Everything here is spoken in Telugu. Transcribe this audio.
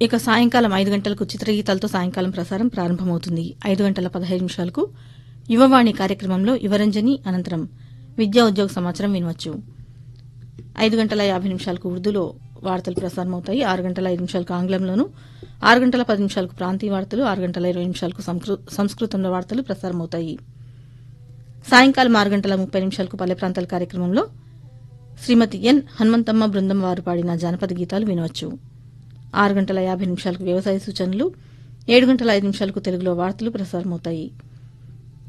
ఇక సాయంకాలం ఐదు గంటలకు చిత్రగీతాలతో సాయంకాలం ప్రసారం ప్రారంభమవుతుంది ఐదు గంటల పదహైదు నిమిషాలకు యువవాణి కార్యక్రమంలో యువరంజని అనంతరం విద్యా ఉద్యోగ సమాచారం వినవచ్చు ఐదు గంటల యాభై నిమిషాలకు ఉర్దూలో వార్తలు ప్రసారమవుతాయి ఆరు గంటల ఐదు నిమిషాలకు ఆంగ్లంలోను ఆరు గంటల పది నిమిషాలకు ప్రాంతీయ వార్తలు ఆరు గంటల ఇరవై నిమిషాలకు సంస్కృ- సంస్కృతంలో వార్తలు ప్రసారమవుతాయి సాయంకాలం ఆరు గంటల ముప్పై నిమిషాలకు పల్లె ప్రాంతాల కార్యక్రమంలో శ్రీమతి ఎన్ హనుమంతమ్మ బృందం వారు పాడిన జానపద గీతాలు వినవచ్చు ఆరు గంటల యాభై నిమిషాలకు వ్యవసాయ సూచనలు ఏడు గంటల ఐదు నిమిషాలకు తెలుగులో వార్తలు ప్రసారమవుతాయి